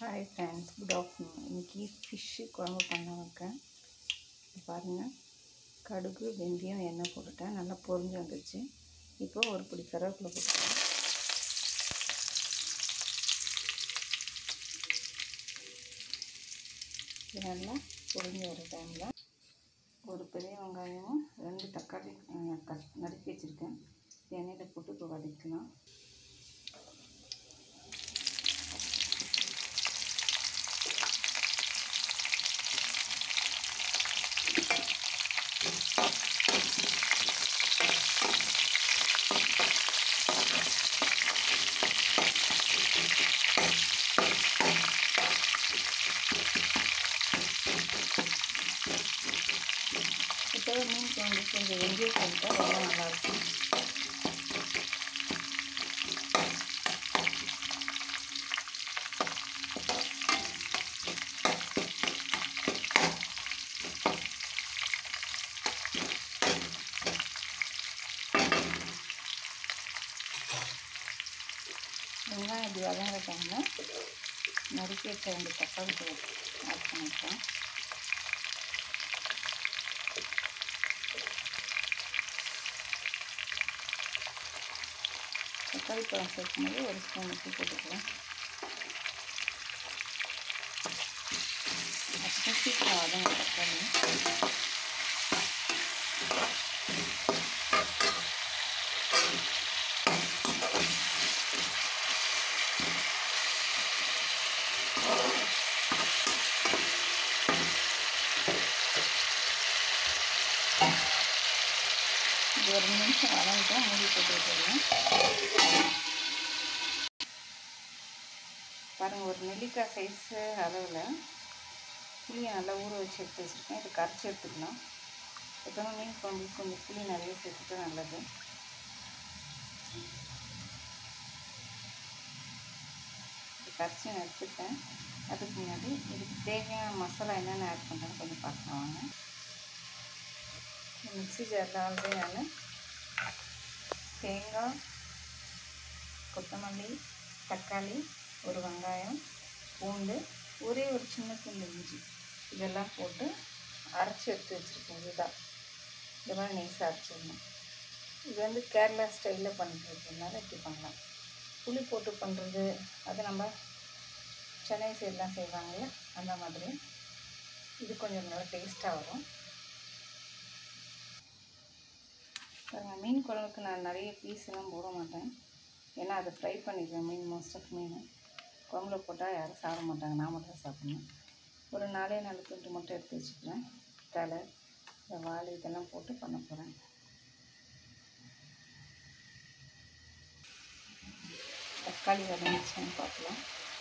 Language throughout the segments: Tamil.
ஹாய் ஃப்ரெண்ட்ஸ் குட் ஆஃப்டர்நூன் இன்றைக்கி ஃபிஷ்ஷு குழம்பு பண்ண வைக்கேன் பாருங்கள் கடுகு வெந்தயம் எண்ணெய் போட்டுட்டேன் நல்லா பொரிஞ்சு வந்துடுச்சு இப்போ ஒரு பிடி கருவேப்பிலை போட்டுக்கிறேன் இது நல்லா பொரிஞ்சு வர டைமில் ஒரு பெரிய வெங்காயமும் ரெண்டு தக்காளி அஹ், கட் நறுக்கி வச்சுருக்கேன் எண்ணெயில் போட்டு இப்போ வதக்கலாம் இப்போ மீன் குழம்பு கொஞ்சம் வெந்தயம் போட்டா ரொம்ப நல்லாயிருக்கும் வெங்காயம் இப்படி வதங்குற டைமில் நறுக்கி வச்ச ரெண்டு தக்காளி பழம் ஆட் பண்ணிப்போம் தக்காளி பழம் சேர்க்கும்போது ஒரு ஸ்பூன் உப்பு போட்டுக்கலாம் அப்புறம் சீக்கிரம் வதங்க தக்காளி இது ஒரு நிமிஷம் வதங்கிட்டோம் மூடி போட்டு வச்சிடலாம் பாருங்கள் ஒரு நெல்லிக்காய் சைஸு அளவில் புளியை நல்லா ஊற வச்சு எடுத்து வச்சுருக்கேன் இது கரைச்சி எடுத்துக்கலாம் எப்போதும் மீன் குழம்புக்கு கொஞ்சம் புளி நிறைய சேர்த்துட்டா நல்லது இது கரைச்சி நான் எடுத்துட்டேன் அதுக்கு முன்னாடி இதுக்கு தேவையான மசாலா என்னென்ன ஆட் பண்ணுறேன்னு கொஞ்சம் பார்க்கலாம் வாங்க மிக்ஸி ஜாரில் ஆல்ரெடி நான் தேங்காய் கொத்தமல்லி தக்காளி ஒரு வெங்காயம் பூண்டு ஒரே ஒரு சின்ன துண்டு இஞ்சி இதெல்லாம் போட்டு அரைச்சி எடுத்து வச்சுருக்கேன் இதுதான் இந்த மாதிரி நைஸாக அரைச்சிடணும் இது வந்து கேரளா ஸ்டைலில் பண்ணுறதுனால இப்படி பண்ணலாம் புளி போட்டு பண்ணுறது அது நம்ம சென்னை சைட்லாம் செய்வாங்கள்ல அந்த மாதிரி இது கொஞ்சம் நல்லா டேஸ்ட்டாக வரும் பாருங்க, மீன் குழம்புக்கு நான் நிறைய பீஸ் எல்லாம் போட மாட்டேன் ஏன்னா அதை ஃப்ரை பண்ணிடுவேன் மீன் மோஸ்ட் ஆஃப் மீன் குழம்புல போட்டால் யாரும் சாப்பிட மாட்டாங்க நான் மட்டும் தான் சாப்பிடணும் ஒரு நாலே நாலு துண்டு மட்டும் எடுத்து வச்சுக்கிறேன் தலை இந்த வால் இதெல்லாம் போட்டு பண்ண போகிறேன் தக்காளி வதங்கிச்சான்னு பார்க்கலாம்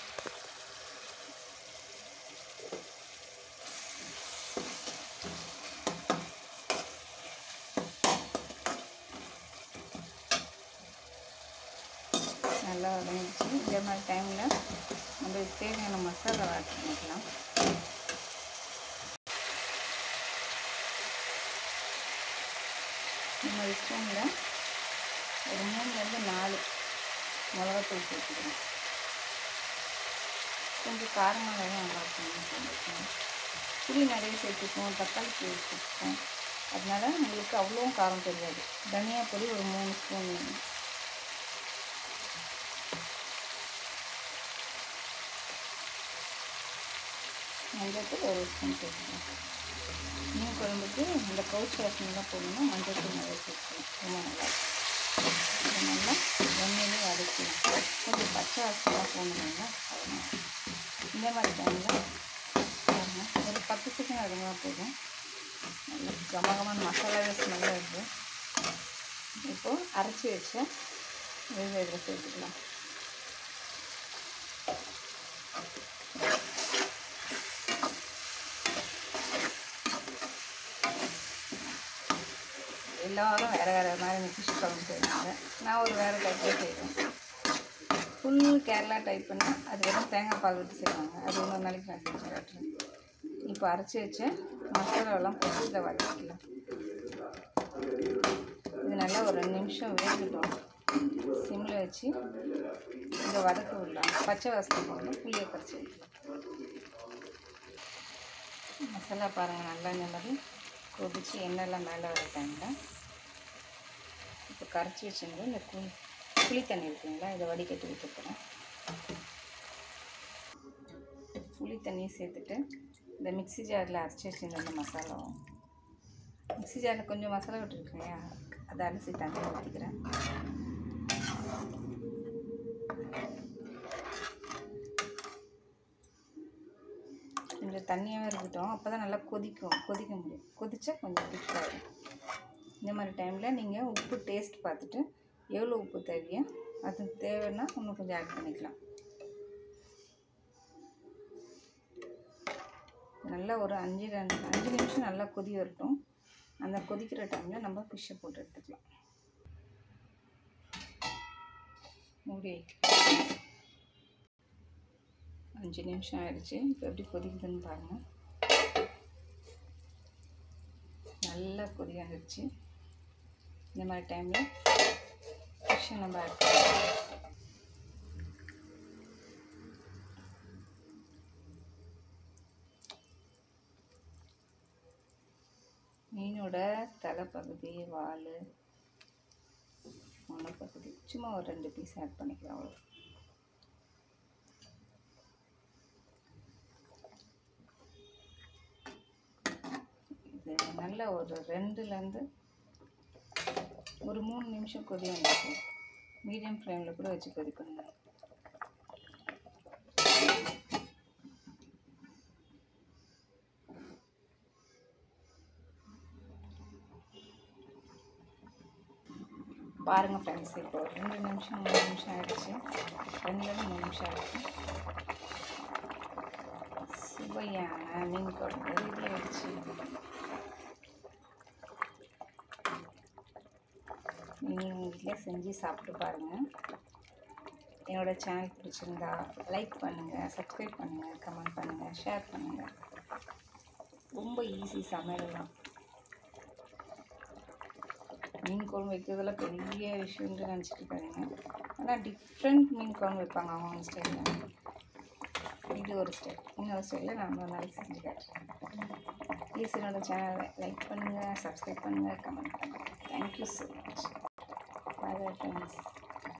நல்லா வதங்கிடுச்சு இதே மாதிரி டைமில் நம்மளுக்கு தேவையான மசாலா ஆட் பண்ணிக்கலாம் நம்ம ஸ்பூனில் ஒரு மூணுலேருந்து நாலு மிளகாத்தூள் சேர்த்துக்கிறோம் கொஞ்சம் காரமாக நல்லா இருக்கும் புளி நிறைய சேர்த்துக்குவோம் தக்காளி தூள் சேர்த்துக்குவோம் அதனால உங்களுக்கு அவ்வளோவும் காரம் தெரியாது தனியா பொடி ஒரு மூணு ஸ்பூன் வேணும் மஞ்சள் ஒரு ஸ்பூன் சேர்த்துக்கலாம் மீன் குழம்புக்கு இந்த கவுச்சி வாசனைலாம் போடணும்னா மஞ்சள் தூள் நிறைய சேர்த்துக்கலாம் ரொம்ப நல்லா இதை நல்லா எண்ணெயிலே வதக்கலாம் கொஞ்சம் பச்சை வாசனைலாம் போடணும்னா அதனால் இந்த மாதிரி டைமில் பாருங்கள் ஒரு பத்து செகண்ட் அதுங்களா போதும் நல்லா கமகமான மசாலாவே ஸ்மெல்லாக இருக்குது இப்போது அரைச்சி வச்ச வெள்ளை இதில் சேர்த்துக்கலாம் எல்லாரும் வேறு வேறு மாதிரி ஃபிஷ் குழம்பு செய்வாங்க நான் ஒரு வேறு டைப்பில் செய்வேன் ஃபுல் கேரளா டைப்புன்னா அது வெறும் தேங்காய் பால் விட்டு செய்வாங்க அது இன்னொரு நாளைக்கு நான் செஞ்சு காட்டுறேன் இப்போ அரைச்சி வச்ச மசாலாவெல்லாம் போட்டு இதை வதக்கிக்கலாம் இது நல்லா ஒரு ரெண்டு நிமிஷம் வேகட்டும் சிம்மில் வச்சு இங்கே வதக்க விடலாம் பச்சை வாசனை போகணும் புளியை கரைச்சி ஊற்றலாம் மசாலா பாருங்கள் நல்லா இந்த மாதிரி கொதிச்சு எண்ணெய்லாம் மேலே வர டைமில் இப்போ கரைச்சி வச்சுருந்து இந்த புளி புளி தண்ணி இருக்குங்களா இதை வடிகட்டி விட்டுக்கிறேன் புளி தண்ணியை சேர்த்துட்டு இந்த மிக்ஸி ஜாரில் அரைச்சி வச்சுருந்த அந்த மசாலாவும் மிக்ஸி ஜாரில் கொஞ்சம் மசாலா விட்டுருக்கு இல்லையா அதை அரிசி தண்ணி ஊற்றிக்கிறேன் கொஞ்சம் தண்ணியாகவே இருக்கட்டும் அப்போ தான் நல்லா கொதிக்கும் கொதிக்க முடியும் கொதிச்சா கொஞ்சம் திக்காகும் இந்த மாதிரி டைமில் நீங்கள் உப்பு டேஸ்ட் பார்த்துட்டு எவ்வளோ உப்பு தேவையோ அது தேவைன்னா இன்னும் கொஞ்சம் ஆட் பண்ணிக்கலாம் நல்லா ஒரு அஞ்சு ரெண்டு அஞ்சு நிமிஷம் நல்லா கொதி வரட்டும் அந்த கொதிக்கிற டைமில் நம்ம ஃபிஷ்ஷை போட்டு எடுத்துக்கலாம் மூடி அஞ்சு நிமிஷம் ஆயிடுச்சு இப்போ எப்படி கொதிக்குதுன்னு பாருங்கள் நல்லா கொதி வந்துடுச்சு இந்த மாதிரி டைமில் ஃபிஷ்ஷை நம்ம ஆட் பண்ணலாம் மீனோட தலைப்பகுதி வால் முனைப்பகுதி சும்மா ஒரு ரெண்டு பீஸ் ஆட் பண்ணிக்கலாம் அவ்வளோ இது நல்ல ஒரு ரெண்டுலேருந்து ஒரு மூணு நிமிஷம் கொதி வந்துச்சு மீடியம் ஃப்ளேமில் கூட வச்சு கொதிக்கணும் பாருங்கள் ஃப்ரெண்ட்ஸ் இப்போ ஒரு ரெண்டு நிமிஷம் மூணு நிமிஷம் ஆயிடுச்சு ரெண்டுலேருந்து மூணு நிமிஷம் ஆயிடுச்சு சுவையான மீன் குழம்பு ரெடி ஆயிடுச்சு நீங்கள் உங்கள் வீட்டில் செஞ்சு சாப்பிட்டு பாருங்கள் என்னோடய சேனல் பிடிச்சிருந்தா லைக் பண்ணுங்கள் சப்ஸ்கிரைப் பண்ணுங்கள் கமெண்ட் பண்ணுங்கள் ஷேர் பண்ணுங்கள் ரொம்ப ஈஸி சமையல்லாம் மீன் குழம்பு வைக்கிறதுல பெரிய விஷயம்னு நினச்சிட்டு இருக்காங்க ஆனால் டிஃப்ரெண்ட் மீன் குழம்பு வைப்பாங்க அவங்க ஸ்டைலில் இது ஒரு ஸ்டைல் இன்னொரு ஸ்டைலில் நான் ஒரு நாளைக்கு செஞ்சு காட்டுறேன் ப்ளீஸ் என்னோடய சேனலை லைக் பண்ணுங்கள் சப்ஸ்கிரைப் பண்ணுங்கள் கமெண்ட் பண்ணுங்கள் thank you so much bye friends